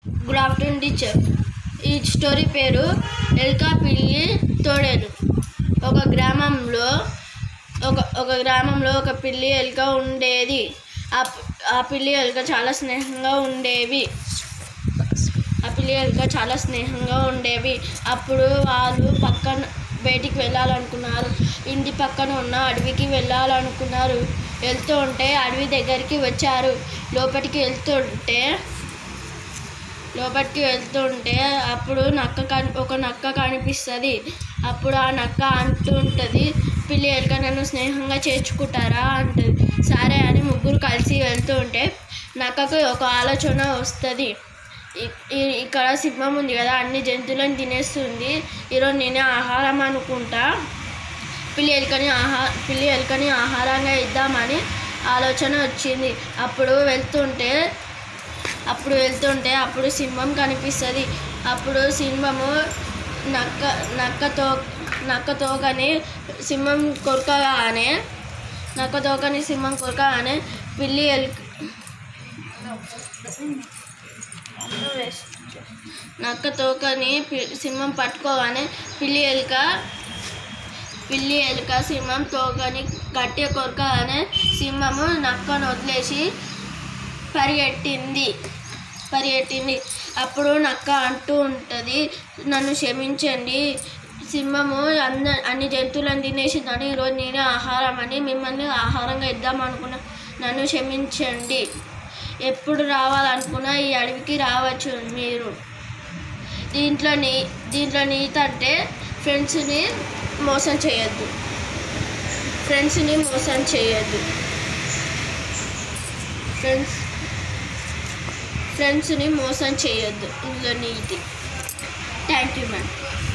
good afternoon teacher ఈ story పేరు ఎల్కా పిల్లి తోడేలు ఒక గ్రామంలో ఒక ఒక గ్రామంలో ఒక పిల్లి ఎలుక ఉండేది ఆ ప- ఆ పిల్లి ఎలుక చాలా స్నేహంగా ఉండేవి ఆ పిల్లి ఎలుక చాలా స్నేహంగా ఉండేవి అప్పుడు వాళ్ళు పక్కన బయటికి వెళ్ళాలనుకున్నారు ఇంటి పక్కన ఉన్న అడవికి వెళ్ళాలనుకున్నారు వెళ్తూ ఉంటే అడవి దగ్గరికి వచ్చారు లోపలికి వెళ్తుంటే లోపలికి వెళ్తుంటే అప్పుడు నక్క కని ఒక నక్క కనిపిస్తుంది అప్పుడు ఆ నక్క అంటూ ఉంటుంది పిల్లి ఎలుక నన్ను స్నేహంగా చేర్చుకుంటారా అంటుంది సరే అని ముగ్గురు కలిసి వెళ్తూ ఉంటే నక్కకు ఒక ఆలోచన వస్తుంది ఇ- ఇ- ఇక్కడ సింహం ఉంది కదా అన్ని జంతువులను తినేస్తుంది ఈరోజు నేనే ఆహారం అనుకుంటా పిల్లి ఎలుకని ఆహా పిల్లి ఎలుకని ఆహారంగా ఇద్దామని ఆలోచన వచ్చింది అప్పుడు వెళ్తుంటే అప్పుడు వెళ్తుంటే అప్పుడు సింహం కనిపిస్తుంది అప్పుడు సింహము నక్క నక్కతో నక్క తోకని సింహం కొరకగానే నక్క తోకని సింహం కొరకగానే పిల్లి ఎలుక నక్క తోకని పి- సింహం పట్టుకోగానే పిల్లి ఎలుక పిల్లి ఎలుక సింహం తోకని గట్టిగా కొరకగానే సింహము నక్కను వదిలేసి పరిగెట్టింది పరిగెట్టింది అప్పుడు నక్క అంటూ ఉంటుంది నన్ను క్షమించండి సింహము అన్న అన్ని జంతువులను తినేసిందని ఈరోజు నేనే ఆహారం అని మిమ్మల్ని ఆహారంగా ఇద్దాం అనుకున్నా నన్ను క్షమించండి ఎప్పుడు రావాలనుకున్నా ఈ అడవికి రావచ్చు మీరు దీంట్లో నీ దీంట్లో నీతి అంటే ఫ్రెండ్స్ని మోసం చేయొద్దు ఫ్రెండ్స్ని మోసం చేయొద్దు ఫ్రెండ్స్ ఫ్రెండ్స్ని మోసం చేయొద్దు ఇందులో నీతి థ్యాంక్ యూ మ్యామ్